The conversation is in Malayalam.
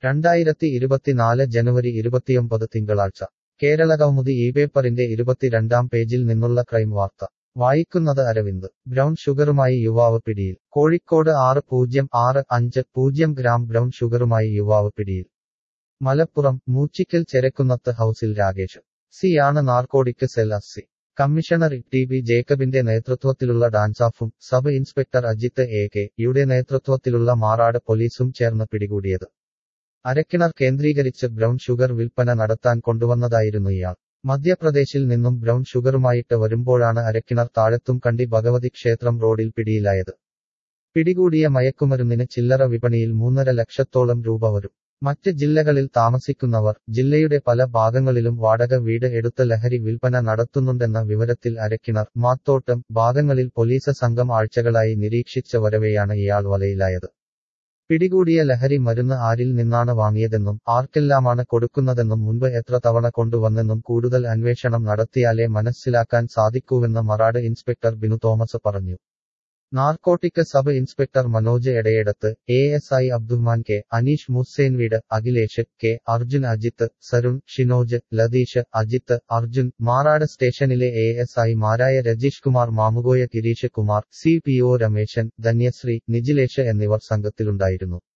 രണ്ടായിരത്തി ഇരുപത്തിനാല് ജനുവരി ഇരുപത്തിയൊമ്പത് തിങ്കളാഴ്ച കേരളകൗമുദി ഈ പേപ്പറിന്റെ ഇരുപത്തിരണ്ടാം പേജിൽ നിന്നുള്ള ക്രൈം വാർത്ത വായിക്കുന്നത് അരവിന്ദ് ബ്രൗൺ ഷുഗറുമായി യുവാവ് പിടിയിൽ കോഴിക്കോട് ആറ് പൂജ്യം ആറ് അഞ്ച് പൂജ്യം ഗ്രാം ബ്രൗൺ ഷുഗറുമായി യുവാവ് പിടിയിൽ മലപ്പുറം മൂച്ചിക്കൽ ചെരക്കുന്നത്ത് ഹൌസിൽ രാകേഷ് സിയാണ് narcotic cell asst commissioner T B ജേക്കബിന്റെ നേതൃത്വത്തിലുള്ള ഡാൻസാഫും sub inspector Ajith A K യുടെ നേതൃത്വത്തിലുള്ള മാറാട് പോലീസും ചേർന്ന് പിടികൂടിയത് അരക്കിണർ കേന്ദ്രീകരിച്ച് ബ്രൗൺ ഷുഗർ വിൽപ്പന നടത്താൻ കൊണ്ടുവന്നതായിരുന്നു ഇയാൾ മധ്യപ്രദേശിൽ നിന്നും ബ്രൗൺ ഷുഗറുമായിട്ട് വരുമ്പോഴാണ് അരക്കിണർ താഴത്തും കണ്ടി ഭഗവതി ക്ഷേത്രം റോഡിൽ പിടിയിലായത് പിടികൂടിയ മയക്കുമരുന്നിന് ചില്ലറ വിപണിയിൽ മൂന്നര ലക്ഷത്തോളം രൂപ വരും മറ്റ് ജില്ലകളിൽ താമസിക്കുന്നവർ ജില്ലയുടെ പല ഭാഗങ്ങളിലും വാടക വീട് എടുത്ത് ലഹരി വിൽപ്പന നടത്തുന്നുണ്ടെന്ന വിവരത്തിൽ അരക്കിണർ മാത്തോട്ടം ഭാഗങ്ങളിൽ പോലീസ് സംഘം ആഴ്ചകളായി നിരീക്ഷിച്ച വരവെയാണ് ഇയാൾ വലയിലായത് പിടികൂടിയ ലഹരി മരുന്ന് ആരിൽ നിന്നാണ് വാങ്ങിയതെന്നും ആർക്കെല്ലാമാണ് കൊടുക്കുന്നതെന്നും മുൻപ് എത്ര തവണ കൊണ്ടുവന്നെന്നും കൂടുതൽ അന്വേഷണം നടത്തിയാലേ മനസ്സിലാക്കാൻ സാധിക്കൂവെന്ന് മറാട് ഇൻസ്പെക്ടർ ബിനു തോമസ് പറഞ്ഞു narcotic sub inspector Manoj Edayedath A S I Abduman K Aneesh മുസേൻവീട് അഖിലേഷ് കെ അർജുൻ അജിത്ത് സരുൺ ഷിനോജ് ലതീഷ് അജിത്ത് അർജുൻ മാറാട് സ്റ്റേഷനിലെ എ എസ് ഐ മാരായ Rajeesh Kumar Mamukoya Gireesh Kumar C P O Rameshan Dhanyasree Nijilesh എന്നിവർ സംഘത്തിലുണ്ടായിരുന്നു